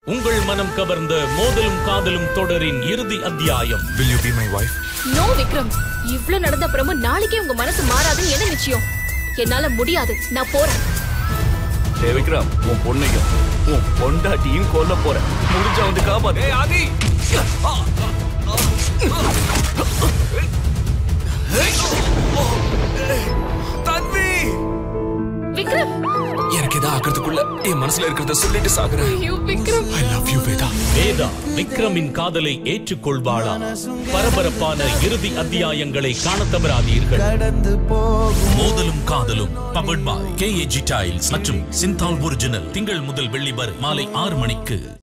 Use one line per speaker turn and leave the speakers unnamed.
உங்கள் மனம் கவர்ந்த மோதலும் காதலும் தொடரின் இறுதி அத்தியாயம்
Will you be my wife?
No Vikram இவ்ளோ நடந்த அப்புறமும் நாளைக்கே உங்க மனசு மாறாதுன்னு என்ன நிச்சயம் என்னால முடியாது நான் போறேன்
டே விக்ரம் உன் பொண்ணையும் உன் பொண்டாட்டியும் கொல்ல போற முடிஞ்சா வந்து காப்பாத்து ஆதி
தன்வி
விக்ரம்
எனக்கு ஏதா ஆகிறதுக்குள்ள என் மனசுல இருக்கிறத சொல்லிட்டு சாகுறேன்
ஐயோ Vikram
I love you Veda
Veda விக்ரமின் காதலை ஏற்றுக்கொள்வாளா பரபரப்பான இறுதி அத்தியாயங்களை காணத் தவறாதீர்கள்
கடந்து போகும்
மோதலும் காதலும் பவர்ட் பாய் கேஏஜி டைல்ஸ் மற்றும் சிந்தால் ஒரிஜினல் திங்கள் முதல் வெள்ளி வரை மாலை ஆறு மணிக்கு